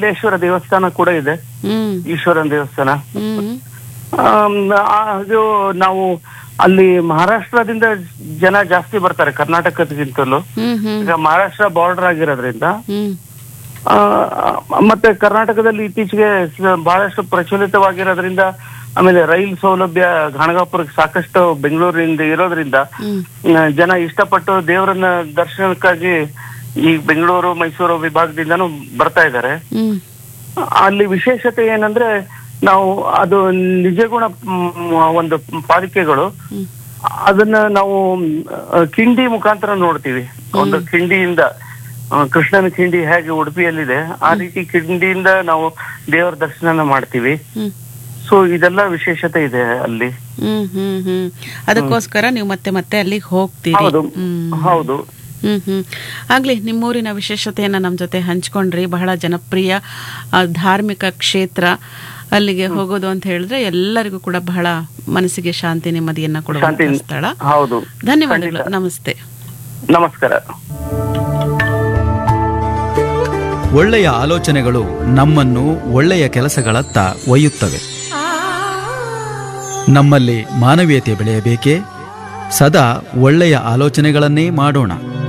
ವೀರಭದ್ರೇಶ್ವರ ದೇವಸ್ಥಾನ ಕೂಡ ಇದೆ ಹ್ಮ್ ಈಶ್ವರನ ದೇವಸ್ಥಾನ ಹ್ಮ್ ಆಮ್, ಆ- ಅದು ನಾವು ಅಲ್ಲಿ ಮಹಾರಾಷ್ಟ್ರದಿಂದ ಜನ ಜಾಸ್ತಿ ಬರ್ತಾರೆ ಕರ್ನಾಟಕದಕ್ಕಿಂತಲೂ ಹ್ಮ್ ಹ್ಮ್ ಈಗ ಮಹಾರಾಷ್ಟ್ರ ಬಾರ್ಡರ್ ಆಗಿರೋದ್ರಿಂದ ಹ್ಮ್ ಆ, ಮತ್ತೆ ಕರ್ನಾಟಕದಲ್ಲಿ ಇತ್ತೀಚೆಗೆ ಸ- ಬಹಳಷ್ಟು ಪ್ರಚಲಿತವಾಗಿರೋದ್ರಿಂದ ಆಮೇಲೆ ರೈಲ್ ಸೌಲಭ್ಯ ಗಾಣಗಾಪುರಕ್ಕೆ ಸಾಕಷ್ಟು ಬೆಂಗಳೂರಿನಿಂದ ಇರೋದ್ರಿಂದ ಹ್ಮ್ ಆ, ಜನ ಇಷ್ಟಪಟ್ಟು ದೇವರನ್ನ ದರ್ಶನಕ್ಕಾಗಿ ಈ ಬೆಂಗಳೂರು ಮೈಸೂರು ವಿಭಾಗದಿಂದನೂ ಬರ್ತಾ ಇದ್ದಾರೆ ಹ್ಮ್ ಅಲ್ಲಿ ವಿಶೇಷತೆ ಏನಂದ್ರೆ ನಾವು ಅದು ನಿಜಗುಣ ಮ್, ಒಂದು ಪಾಲಿಕೆಗಳು ಹ್ಮ್ ಅದನ್ನ ನಾವು ಆ, ಕಿಂಡಿ ಮುಖಾಂತರ ನೋಡ್ತೀವಿ ಒಂದು ಕಿಂಡಿಯಿಂದ ಆ, ಕೃಷ್ಣನ ಕಿಂಡಿ ಹೇಗೆ ಉಡುಪಿಯಲ್ಲಿದೆ ಆ ರೀತಿ ಕಿಂಡಿಯಿಂದ ನಾವು ದೇವರ ದರ್ಶನ ಮಾಡ್ತೀವಿ ಹ್ಮ್ ಸೊ ಇದೆಲ್ಲ ವಿಶೇಷತೆ ಇದೆ ಅಲ್ಲಿ ಹ್ಮ್ ಹ್ಮ್ ಹ್ಮ್ ಅದಕ್ಕೋಸ್ಕರ ನೀವು ಮತ್ತೆ ಮತ್ತೆ ಅಲ್ಲಿಗೆ ಹೋಗ್ತೀರಿ ಹೌದು ಹ್ಮ್ ಹೌದು ಹ್ಮ್ ಹ್ಮ್ ಆಗ್ಲಿ ನಿಮ್ಮೂರಿನ ವಿಶೇಷತೆಯನ್ನ ನಮ್ಮ ಜೊತೆ ಹಂಚ್ಕೊಂಡ್ರಿ ಬಹಳ ಜನಪ್ರಿಯ ಆ, ಧಾರ್ಮಿಕ ಕ್ಷೇತ್ರ ಅಲ್ಲಿಗೆ ಹೋಗೋದು ಅಂತ ಹೇಳಿದ್ರೆ ಎಲ್ಲರಿಗೂ ಕೂಡ ಬಹಳ ಮನಸ್ಸಿಗೆ ಶಾಂತಿ ನೆಮ್ಮದಿಯನ್ನ ಕೊಡುವಂತ ಶಾಂತಿ ಸ್ಥಳ ಹೌದು ಧನ್ಯವಾದಗಳು ನಮಸ್ತೆ ನಮಸ್ಕಾರ ಒಳ್ಳೆಯ ಆಲೋಚನೆಗಳು ನಮ್ಮನ್ನು ಒಳ್ಳೆಯ ಕೆಲಸಗಳತ್ತ ಒಯ್ಯುತ್ತವೆ ನಮ್ಮಲ್ಲಿ ಮಾನವೀಯತೆ ಬೆಳೆಯಬೇಕೇ ಸದಾ ಒಳ್ಳೆಯ ಆಲೋಚನೆಗಳನ್ನೇ ಮಾಡೋಣ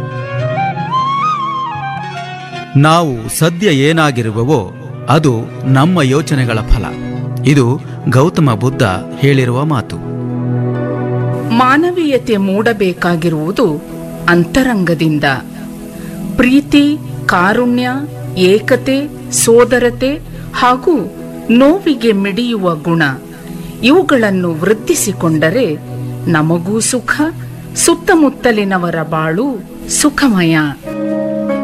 ನಾವು ಸದ್ಯ ಏನಾಗಿರುವವೋ ಅದು ನಮ್ಮ ಯೋಚನೆಗಳ ಫಲ ಇದು ಗೌತಮ ಬುದ್ಧ ಹೇಳಿರುವ ಮಾತು ಮಾನವೀಯತೆ ಮೂಡಬೇಕಾಗಿರುವುದು ಅಂತರಂಗದಿಂದ ಪ್ರೀತಿ ಕಾರುಣ್ಯ ಏಕತೆ ಸೋದರತೆ ಹಾಗೂ ನೋವಿಗೆ ಮಿಡಿಯುವ ಗುಣ ಇವುಗಳನ್ನು ವೃದ್ಧಿಸಿಕೊಂಡರೆ ನಮಗೂ ಸುಖ ಸುತ್ತಮುತ್ತಲಿನವರ ಬಾಳು ಸುಖಮಯ